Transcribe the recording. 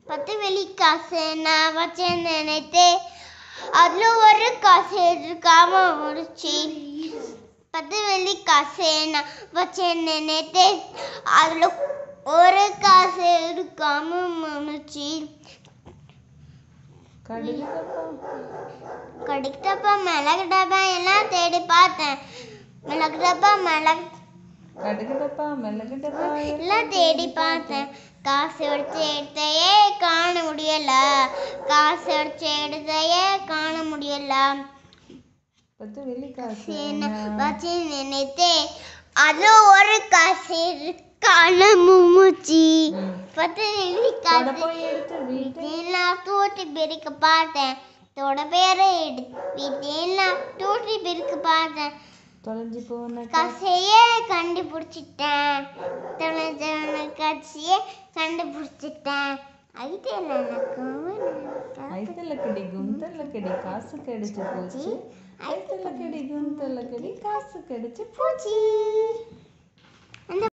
பத்து வெள்ளி காசு நான் வச்சேன் நினைத்தேன் அதுல ஒரு காசு இருக்காம முடிச்சு பத்து வெள்ளி காசு நான் வச்சேன் நினைத்தேன் அதுல ஒரு காசு இருக்காம முடிச்சு கடுகு டப்பா கடுகு டப்பா மிளகு டப்பா எல்லாம் தேடி பார்த்தேன் மிளகு டப்பா மிளகு கடுகு டப்பா மிளகு டப்பா எல்லாம் தேடி பார்த்தேன் காசு எடுத்து எடுத்தையே காண முடியல காசு எடுத்து எடுத்தையே காண முடியல பத்து வெள்ளி காசு சரி, நான் வச்சு நினைத்தேன் அதுல ஒரு காசு காண மூச்சு ம். பத்து வெள்ளி தொட காசு போய் எடுத்து வீட்டு வீட்டெல்லாம் தூட்டி பிரிக்க பார்த்தேன் தொட பேரை எடு வீட்டெல்லாம் தூட்டி பிரிக்க பார்த்தேன் தொலைஞ்சு போன காசு கசையே கண்டுபிடிச்சிட்டேன் தொலைஞ்சவன கட்சியே கண்டுபிடிச்சிட்டேன் ஐடியில் எனக்கு ஐத்தலக்கடி குந்தலக்கடி காசு கிடைச்சு போச்சு ஐத்தலக்கடி குந்தலக்கடி காசு கிடைச்சு பூச்சி